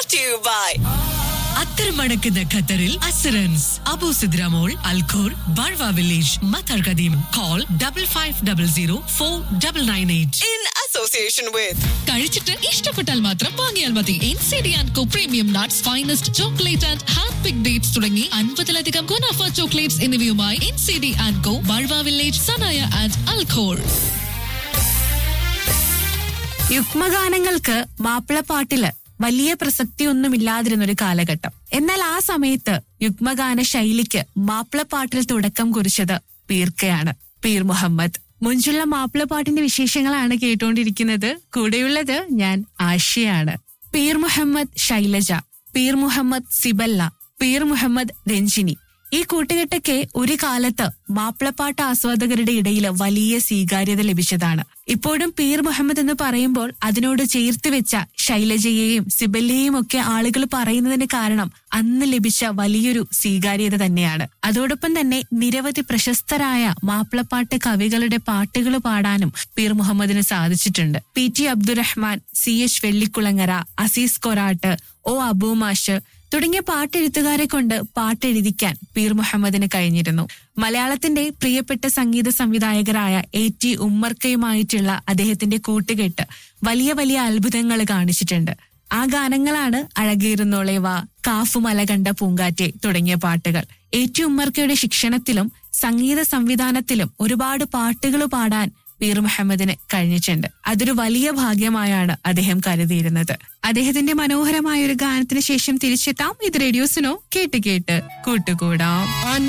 to you by അത്തരമടക്കുന്ന ഖത്തറിൽ അസറൻസ് Abu Sidra mall Al Khor Barwa village Matar Qadeem call double five double zero four double nine eight in association with കഴിച്ചിട്ട് ഇഷ്ടപ്പെട്ടാൽ മാത്രം വാങ്ങിയാൽ മതി N C D and co premium nuts finest chocolate and hand pick dates തുടങ്ങി അൻപതിലധികം ഗുണാഫ chocolates എന്നിവയുമായി N C D and co Barwa village Sanaya and Al Khor യുഗ്മഗാനങ്ങൾക്ക് മാപ്പിളപ്പാട്ടില് വലിയ പ്രസക്തിയൊന്നുമില്ലാതിരുന്ന ഒരു കാലഘട്ടം എന്നാൽ ആ സമയത്ത് യുഗ്മഗാന ശൈലിക്ക് മാപ്പിളപ്പാട്ടിൽ തുടക്കം കുറിച്ചത് പീർക്കയാണ് പീർ മുഹമ്മദ് മുഞ്ചുള്ള മാപ്പിളപ്പാട്ടിന്റെ വിശേഷങ്ങളാണ് കേട്ടുകൊണ്ടിരിക്കുന്നത് കൂടെയുള്ളത് ഞാൻ ആശയാണ് പീർ മുഹമ്മദ് ശൈലജ പീർ മുഹമ്മദ് സിബല്ല പീർ മുഹമ്മദ് രഞ്ജിനി ഈ കൂട്ടുകെട്ടൊക്കെ ഒരു കാലത്ത് മാപ്പിളപ്പാട്ട് ആസ്വാദകരുടെ ഇടയിൽ വലിയ സ്വീകാര്യത ലഭിച്ചതാണ് ഇപ്പോഴും പീർ മുഹമ്മദ് എന്ന് പറയുമ്പോൾ അതിനോട് ചേർത്ത് വെച്ച ശൈലജയെയും സിബല്ലയെയും ഒക്കെ ആളുകൾ പറയുന്നതിന് കാരണം അന്ന് ലഭിച്ച വലിയൊരു സ്വീകാര്യത തന്നെയാണ് അതോടൊപ്പം തന്നെ നിരവധി പ്രശസ്തരായ മാപ്പിളപ്പാട്ട് കവികളുടെ പാട്ടുകൾ പാടാനും പീർ മുഹമ്മദിന് സാധിച്ചിട്ടുണ്ട് P T Abdurahman C H Vellikulangara Azeez Korattu O Abumash തുടങ്ങിയ പാട്ടെഴുത്തുകാരെ കൊണ്ട് പാട്ടെഴുതിക്കാൻ പീർ മുഹമ്മദിന് കഴിഞ്ഞിരുന്നു മലയാളത്തിന്റെ പ്രിയപ്പെട്ട സംഗീത സംവിധായകരായ എ ടി ഉമ്മർക്കയുമായിട്ടുള്ള അദ്ദേഹത്തിന്റെ കൂട്ടുകെട്ട് വലിയ വലിയ അത്ഭുതങ്ങൾ കാണിച്ചിട്ടുണ്ട് ആ ഗാനങ്ങളാണ് അഴകേറുന്നോളേവ കാഫുമല കണ്ട പൂങ്കാറ്റെ തുടങ്ങിയ പാട്ടുകൾ എ ടി ഉമ്മർക്കയുടെ ശിക്ഷണത്തിലും സംഗീത സംവിധാനത്തിലും ഒരുപാട് പാട്ടുകൾ പാടാൻ പീർ മുഹമ്മദിന് കഴിഞ്ഞിട്ടുണ്ട് അതൊരു വലിയ ഭാഗ്യമായാണ് അദ്ദേഹം കരുതിയിരുന്നത് അദ്ദേഹത്തിന്റെ മനോഹരമായ ഒരു ഗാനത്തിന് ശേഷം തിരിച്ചെത്താം ഇത് റേഡിയോസിനോ കേട്ട് കേട്ട് കൂട്ടുകൂടാം